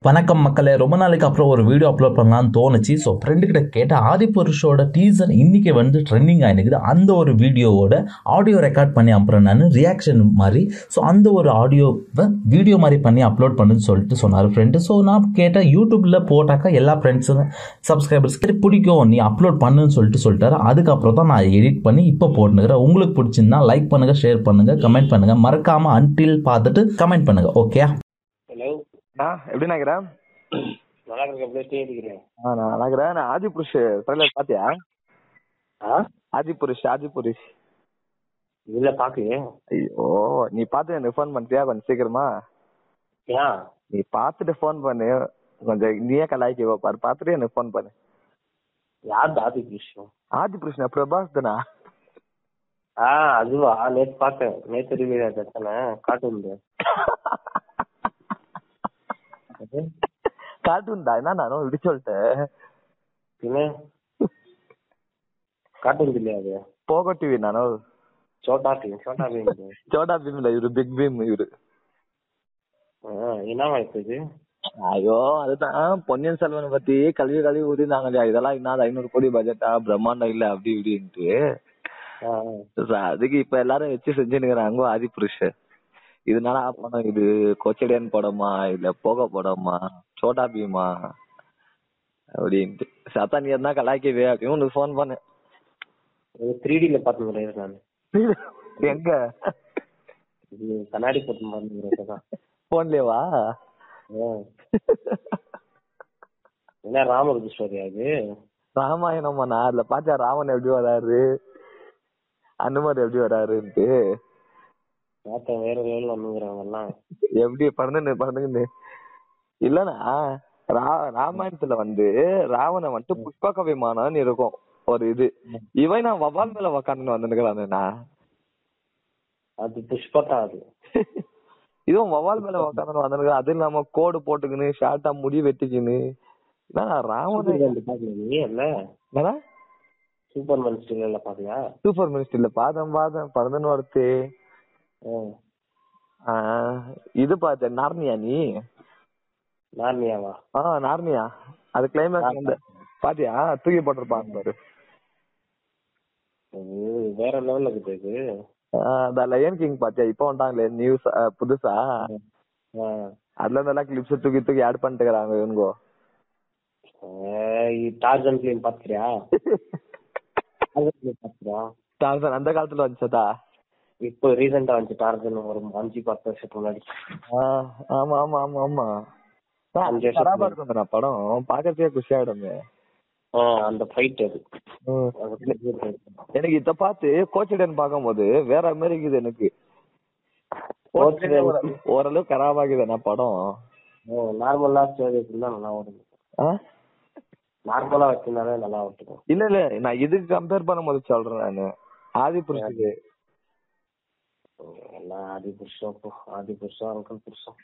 வணக்கம் மக்களே ரொம்ப நாளைக்கு அப்புறம் ஒரு வீடியோ அப்லோட் பண்ணலாம்னு தோணுச்சு ஸோ ஃப்ரெண்டுக்கிட்ட கேட்ட ஆதிபுருஷோட டீசர் இன்னைக்கு வந்து ட்ரெண்டிங் ஆகிருக்குது அந்த ஒரு வீடியோவோட ஆடியோ ரெக்கார்ட் பண்ணி அப்புறம் நான் ரியாக்ஷன் மாதிரி ஸோ அந்த ஒரு ஆடியோவை வீடியோ மாதிரி பண்ணி அப்லோட் பண்ணுன்னு சொல்லிட்டு சொன்னார் ஃப்ரெண்டு ஸோ நான் கேட்டேன் யூடியூப்பில் போட்டாக்கா எல்லா ஃப்ரெண்ட்ஸுங்க சப்ஸ்கிரைபர்ஸ் பிடிக்கும் நீ அப்லோட் பண்ணுன்னு சொல்லிட்டு சொல்லிட்டாரு அதுக்கப்புறம் தான் நான் எடிட் பண்ணி இப்போ போட்டுனுக்கிறேன் உங்களுக்கு பிடிச்சிருந்தா லைக் பண்ணுங்க ஷேர் பண்ணுங்க கமெண்ட் பண்ணுங்க மறக்காம அன்டில் பார்த்துட்டு கமெண்ட் பண்ணுங்க ஓகே ஹலோ ஆ எப்படி நினைக்கிறேன் நல்லா இருக்க அப்படியே இருக்கிறேன் ஆ நான் நினைக்கிறேன் நான் ஆதி புருஷ் ட்ரெய்லர் பாத்தியா ஆ ஆதி புருஷ் ஆதி புருஷ் இல்ல பாக்கலையே ஐயோ நீ பார்த்து எனக்கு ஃபோன் பண்ணிட்டியா கொஞ்சம் சீக்கிரமா ஏன் நீ பார்த்துட்டு ஃபோன் பண்ணு கொஞ்சம் நீயே கலாய்க்கு பாரு பார்த்துட்டு எனக்கு ஃபோன் பண்ணு யார் தாதி விஷயம் ஆதி புருஷ் பிரபாஸ் தானா ஆ அதுவா நேத்து பார்த்தேன் நேத்து ரிவ்யூ தானே கார்ட்டூன் கார்ட்டூன் தான் என்ன நானும் இப்படி சொல்லிட்டேன் பின்ன கார்ட்டூன் இல்லையா அது போகோ டிவி நானும் சோட்டா பீம் சோட்டா பீம் சோட்டா பீம் இல்ல இவரு பிக் பீம் இவரு என்ன வாய்ப்பு இது ஐயோ அதுதான் பொன்னியின் செல்வனை பத்தி கல்வி கல்வி ஊதினாங்க இல்லையா இதெல்லாம் என்ன ஐநூறு கோடி பட்ஜெட்டா பிரம்மாண்டம் இல்ல அப்படி இப்படின்ட்டு ஆ, So, அதுக்கு இப்ப எல்லாரும் வச்சு செஞ்சுனுக்குறாங்க ஆதி புருஷ இதனால படம் இது கொச்சடியன் படமா இல்ல போக படமா சோட்டா பீமா அப்படின்ட்டு சத்தா நீ என்ன கலாய்க்கவே அப்படின்னு உனக்கு ஃபோன் பண்ணேன் இது த்ரீ டில பார்த்துக்கிறேன் நான் எங்க இது கண்ணாடி போட்டு பார்த்துக்கிறேன் போன்லயேவா என்ன ராமருக்கு ஸ்டோரி அது ராமாயணமா நான் அதுல பாத்தியா ராமன் எப்படி வராரு அனுமர் எப்படி வராருன்ட்டு பார்த்தேன் வேற லெவலில் வந்துங்கிறாங்க எல்லாம் எப்படி பறந்துன்னு பறந்துன்னு இல்லனா ரா ராமாயணத்துல வந்து ராவணன் வந்துட்டு புஷ்பக விமானம்னு இருக்கும் ஒரு இது இவன் நான் வவால் மேல உக்காந்துன்னு வந்துருக்கானா அது புஷ்பக்கா அது இதுவும் வவால் மேல உக்காந்துன்னு வந்துருக்கான் அது இல்லாம கோடு போட்டுக்கின்னு ஷார்ட்டா முடி வெட்டிக்கின்னு என்னடா ராவணன் பாக்கல நீ இல்ல என்னடா சூப்பர்மேன் ஸ்டில்ல பாத்தியா சூப்பர் மினிஸ்டர்ல பாதம் பாதம் பறந்துன்னு வருது ஆ, இது பார்த்த நார்னியா நீ நார்னியாவா ஆ நார்னியா அது கிளைமேக்ஸ் வந்து பாத்தியா தூக்கி போட்டிருப்பாங்க பாரு அது வேற லெவல்ல இருக்குது இது அந்த லயன் கிங் பாத்தியா இப்போ வந்துட்டாங்களே நியூஸ் புதுசா ஆ. அதுல இருந்தெல்லாம் கிளிப்ஸ் தூக்கி தூக்கி ஆட் பண்ணிட்டு இருக்காங்க இவனுங்கோ ஏய், டார்ஜன் பிலிம் பாத்துறியா டார்ஜன் பிலிம் பாத்துறியா டார்சன் அந்த காலத்துல வந்துச்சதா இப்போ ரீசெண்டா வந்துச்சு டார்ஜன் ஒரு அஞ்சு பத்து வருஷத்துக்கு முன்னாடி ஆ, ஆமா ஆமா ஆமா ஆமா ஆ, அஞ்சு வருஷத்துக்கு பராபா இருக்கும் நான் படம் பாக்கறதுக்கே குஷி ஆயிடுமே ஆ, அந்த ஃபைட் அது ம். அது பெரிய fight. எனக்கு இத பார்த்து கோச்சடன் பார்க்கும்போது வேற மாதிரி இருக்குது எனக்கு கோச்சடன் ஓரளவு- ஓரளவு கராபாகுது நான் படம் நார்மலா ஸ்டோரி இருந்தா நல்லா ஓடும் ஆ? நார்மலா வச்சிருந்தாலே நல்லா ஓட்டுக்கும் இல்ல இல்ல நான் இதுக்கு கம்பேர் பண்ணும்போது சொல்றேன் நானு ஆதி புருஷுக்கு எல்லாம் ஆதி புருஷம் போ. ஆதி புருஷம் அங்கிள் புருஷம்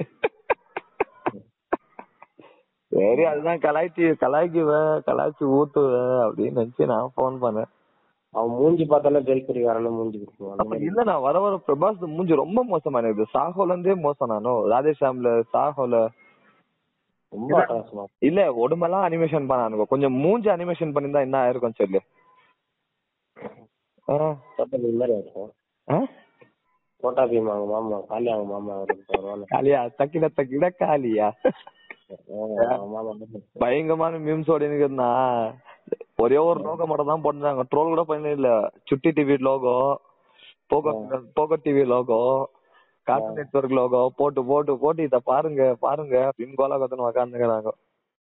சரி அதுதான் கலாய்ச்சி கலாய்க்குவேன் கலாய்ச்சி ஊத்துவேன் அப்படின்னு நினைச்சு நான் போன் பண்ணேன் அவன் மூஞ்சி பார்த்தாலே ஜெயிக்கறி வரணும் மூஞ்சி கொடுக்கும் அந்த அப்ப மாதிரி இல்ல நான் வர வர பிரபாஸ் மூஞ்சி ரொம்ப மோசமா இருக்குது சாஹோல இருந்தே மோசம் நானும் ராதேஷாம்ல சாஹோல ரொம்ப அட்டகாசமா இல்ல உடம்பெல்லாம் அனிமேஷன் பண்ணானுங்க கொஞ்சம் மூஞ்சி அனிமேஷன் பண்ணிருந்தா என்ன ஆயிருக்கும் சொல்லு ஆ, சோட்டா பீம் மாதிரி இருக்கும் ஆ? சோட்டா பீம் அவங்க மாமா காளி அவங்க மாமா அவருக்கு வருவாங்க காலியா தக்கிட தக்கிட காலியா அவங்க மாமா பயங்கரமான மீம்ஸ் ஓடினுக்குதுண்ணா ஒரே ஒரு லோகோ மட்டும் தான் போட்டுருந்தாங்க ட்ரோல் கூட பண்ணி இல்ல Chutti TV logo Pogo Pogo TV logo cartoon network logo போட்டு போட்டு போட்டு இத பாருங்க பாருங்க அப்படின்னு கோலா கத்தன உக்காந்துக்கிறாங்க